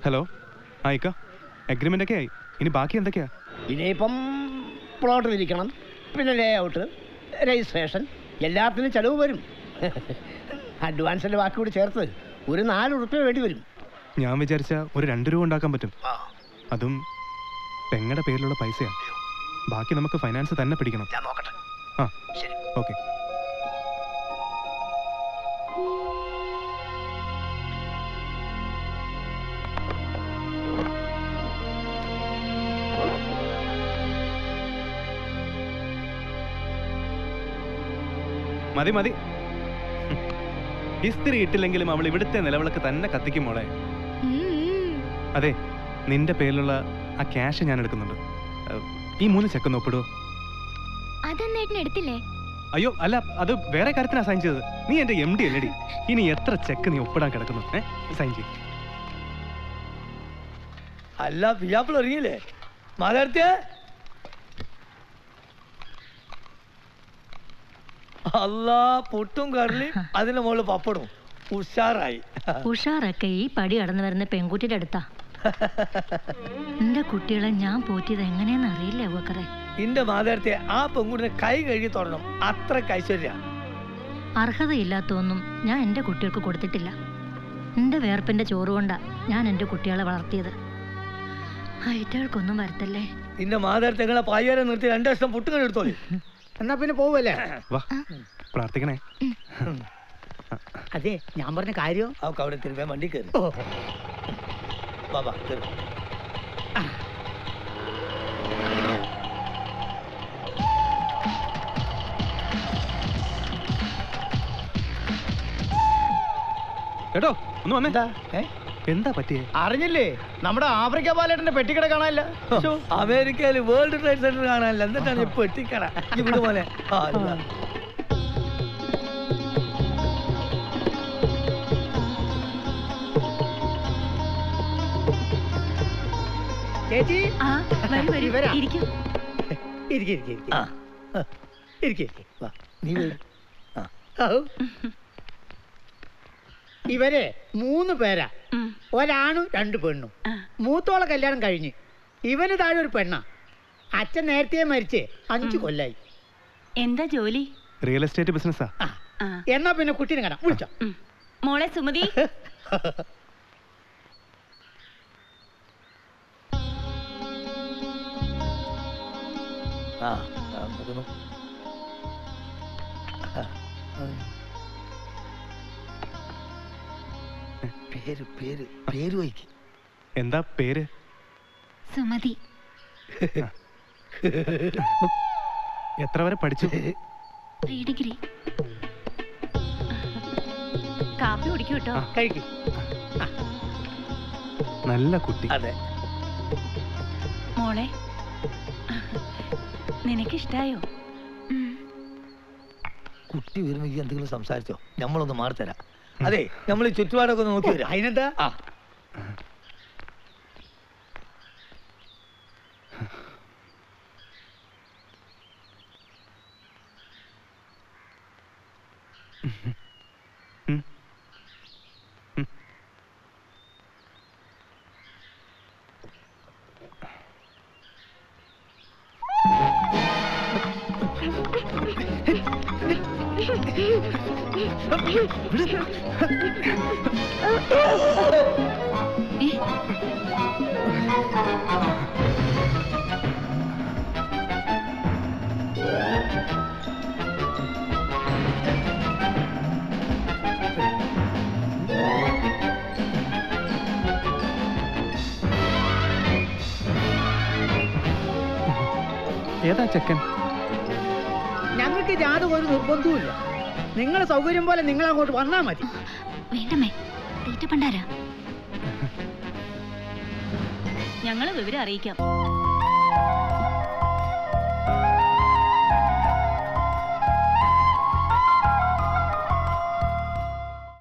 Hello ആയിക്ക agreement ഒക്കെ ആയി ഇനി ബാക്കി എന്തൊക്കെയാ ഇനിയിപ്പം പ്ലോട്ട് വിരിക്കണം പിന്നെ ലേ ഔട്ട് രജിസ്ട്രേഷൻ എല്ലാത്തിനും ചെലവ് വരും അഡ്വാൻസിൻ്റെ ബാക്കി കൂടി ചേർത്ത് ഒരു നാല് ഉറുപ്പ്യ വേണ്ടി വരും ഞാൻ വിചാരിച്ച ഒരു രണ്ട് രൂപ ഉണ്ടാക്കാൻ പറ്റും അതും പെങ്ങടെ പേരിലുള്ള പൈസയാ ബാക്കി നമുക്ക് ഫൈനാൻസ് തന്നെ പിടിക്കണം ഞാൻ നോക്കട്ടെ ആ ശരി ഓക്കെ മതി മതി ഹും. ഇസ്തിരി ഇട്ടില്ലെങ്കിലും അവൾ ഇവിടുത്തെ നിലവിളക്ക് തന്നെ കത്തിക്കും മോളെ അതെ നിന്റെ പേരിലുള്ള ആ ക്യാഷ് ഞാൻ എടുക്കുന്നുണ്ട് ഏഹ്, ഈ മൂന്ന് ചെക്ക് ഒന്ന് ഒപ്പിടുവോ അതെന്നേട്ടൻ എടുത്തില്ലേ അയ്യോ അല്ല അത് വേറെ കാര്യത്തിനാ സൈൻ ചെയ്തത് നീ എന്റെ എം ഡി അല്ലടി ഇനി എത്ര ചെക്ക് നീ ഒപ്പിടാൻ കിടക്കുന്നു ഏ സൈൻ ചെയ്യും അല്ല പിയാപ്പിൾ ഇറങ്ങിയില്ലേ മാതാർത്തിയ അല്ലാ പുട്ടും കടലി അതിന്റെ മുകളിൽ പപ്പടും ഉഷാറായി ഉഷാറൊക്കെ ഈ പടി കടന്നു വരുന്ന പെൺകുട്ടിയുടെ അടുത്താ എന്റെ കുട്ടികളെ ഞാൻ പോറ്റിയത് എങ്ങനെയെന്ന് അറിയില്ല അവക്കറെ ഇന്റെ മാതാർത്തിയെ ആ പെൺകുട്ടിനെ കൈ കഴുകി തുടരണം അത്ര ഐശ്വര്യ അർഹതയില്ലാത്തൊന്നും ഞാൻ എൻ്റെ കുട്ടികൾക്ക് കൊടുത്തിട്ടില്ല എൻ്റെ വേർപ്പിൻ്റെ ചോറ് കൊണ്ടാ ഞാൻ എൻ്റെ കുട്ടികളെ വളർത്തിയത് ഐറ്റകൾക്കൊന്നും വരത്തല്ലേ ഇന്റെ മാതാർത്തി ഞങ്ങളെ പായ്യാരെ നിർത്തി രണ്ടു വർഷം പുട്ടുകൾ എടുത്തോളി എന്നാ പിന്നെ പോവല്ലേ വാ പ്രാർത്ഥിക്കണേ അതെ ഞാൻ പറഞ്ഞ കാര്യം അവക്ക് അവിടെ തിരുമ്പേ വണ്ടി കയറി ബാബാ കയറി കേട്ടോ ഒന്ന് വന്നേ എന്താ ഏ എന്താ പറ്റിയേ അറിഞ്ഞില്ലേ നമ്മുടെ ആഫ്രിക്ക പാലേട്ടന്റെ പെട്ടിക്കട കാണാനില്ല ശ്ശോ. അമേരിക്കയിൽ വേൾഡ് ട്രേഡ് സെന്റർ കാണാനില്ല എന്നിട്ടാണ് ഇപ്പൊ എത്തിക്കട ഇവിടെ പോലെ ആ, ഇല്ല. ചേച്ചി ആ വരൂ വരൂ ഇവരാ? ഇരിക്കും ഇരിക്കെ ഇരിക്കെ ഇരിക്കെ ആ, ഇരിക്കെ ഇരിക്കെ വാ, നീ വരൂ. ഔ. ഇവരെ മൂന്ന് പേരാ ഉം. ഒരാണും രണ്ട് പെണ്ണും ആ. മൂത്തോളെ കല്യാണം കഴിഞ്ഞ് ഇവന് താഴെ ഒരു പെണ്ണാ അച്ഛൻ നേരത്തെ മരിച്ചേ അഞ്ചു കൊല്ലായി എന്താ ജോലി റിയൽ എസ്റ്റേറ്റ് ബിസിനസ്സാ ആ. ആ എന്നാ പിന്നെ കുട്ടീനെ കാണാം വിളിച്ചോ ഉം. മോളെ സുമതി ആ, ആ, നോക്കുന്നു. ആ, ആ. പേര് പേര് പേര് വയ്ക്ക് എന്താ പേര് സുമതി എത്ര വരെ പഠിച്ചു പ്രീ ഡിഗ്രി കാപ്പി കുടിക്കൂ കേട്ടോ കഴിക്കും നല്ല കുട്ടി അതെ മോളെ നിനക്കിഷ്ടായോ കുട്ടി വരുമ്പോ ഈ എന്തെങ്കിലും സംസാരിച്ചോ നമ്മളൊന്ന് മാറിത്തരാം അതെ നമ്മൾ ചുറ്റുപാടൊക്കെ ഒന്ന് നോക്കി വരാം അതിനെന്താ ആ ഉം. ഉം. ഏതാ ചെക്കൻ ഞങ്ങൾക്ക് ജാതകം ഒരു നിർബന്ധവുമില്ല നിങ്ങളെ സൗകര്യം പോലെ നിങ്ങൾ അങ്ങോട്ട് വന്നാ മതി വേണ്ടമ്മേ തീറ്റ പണ്ടാരാ ഞങ്ങൾ വിവരം അറിയിക്കാം